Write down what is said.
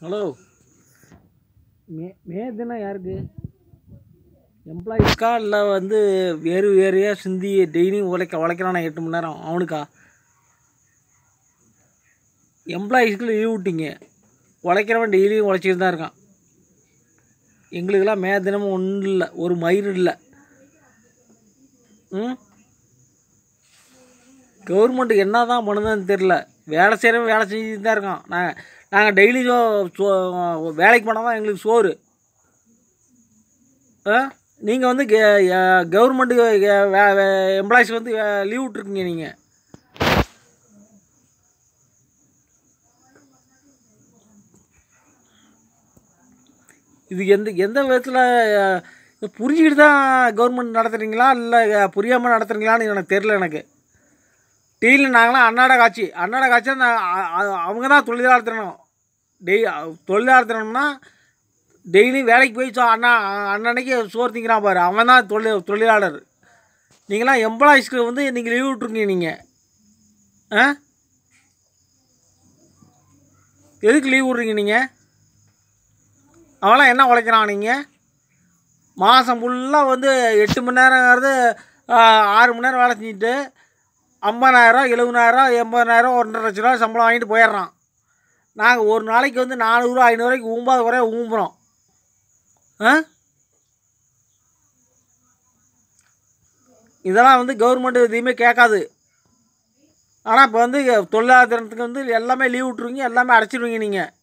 hello மே மே தினம் யாருக்கு எம்ப்ளாயிஸ்க்கா இல்லை வந்து வேறு வேறையாக சிந்தி டெய்லியும் உழைக்க உழைக்கிறானா எட்டு மணி நேரம் அவனுக்கா எம்ப்ளாயிஸ்க்கு லீவ் விட்டீங்க உழைக்கிறவன் டெய்லியும் உழைச்சிட்டு தான் இருக்கான் எங்களுக்கெல்லாம் மே தினமும் ஒன்றும் இல்லை ஒரு மயிர் இல்லை ம் கவர்மெண்ட் என்ன தான் பண்ணுதுன்னு தெரில வேலை செய்கிறவன் வேலை செஞ்சுட்டு தான் இருக்கான் நாங்கள் நாங்கள் டெய்லி சோ வேலைக்கு போனால் தான் எங்களுக்கு சோறு ஆ நீங்கள் வந்து கவர்மெண்ட்டு எம்ப்ளாயிஸ் வந்து லீவ் விட்ருக்கீங்க நீங்கள் இது எந்த எந்த விதத்தில் புரிஞ்சுக்கிட்டு தான் கவர்மெண்ட் நடத்துகிறீங்களா இல்லை புரியாமல் நடத்துகிறீங்களான்னு எனக்கு தெரில எனக்கு டெய்லி நாங்களாம் அன்னாட காட்சி அன்னாட காட்சியாக நான் அ- அ- அவங்க தான் தொழிலாளர் தினம் டெய் தொழிலாளர் தினம்னா டெய்லி வேலைக்கு போய் சோ அண்ணா அன்னன்னைக்கு சோறு திங்கிறான் பாரு அவன் தான் தொழில் தொழிலாளர் நீங்களாம் எம்ப்ளாயிஸ்க்கு வந்து நீங்கள் லீவ் விட்ருக்கீங்க நீங்கள் ஆ எதுக்கு லீவ் விட்றீங்க நீங்கள் அவன்லாம் என்ன உழைக்கிறான் நீங்கள் மாதம் ஃபுல்லாக வந்து எட்டு மணி நேரங்கிறது ஆ, ஆறு மணி நேரம் வேலை செஞ்சுட்டு ஐம்பதாயிரம் எழுபதாயிரம் எண்பதாயிரம் ஒன்றரை லட்ச ரூபா சம்பளம் வாங்கிட்டு போயிடுறான் நாங்கள் ஒரு நாளைக்கு வந்து நானூறு ஐநூறுரூவாய்க்கு ஊம்பாத குறைய ஊம்புறோம் ஆ இதெல்லாம் வந்து கவர்மெண்ட் எதையுமே கேட்காது ஆனால் இப்போ வந்து தொழிலாளர் தினத்துக்கு வந்து எல்லாமே லீவ் விட்ருவீங்க எல்லாமே அடைச்சிடுவீங்க நீங்கள்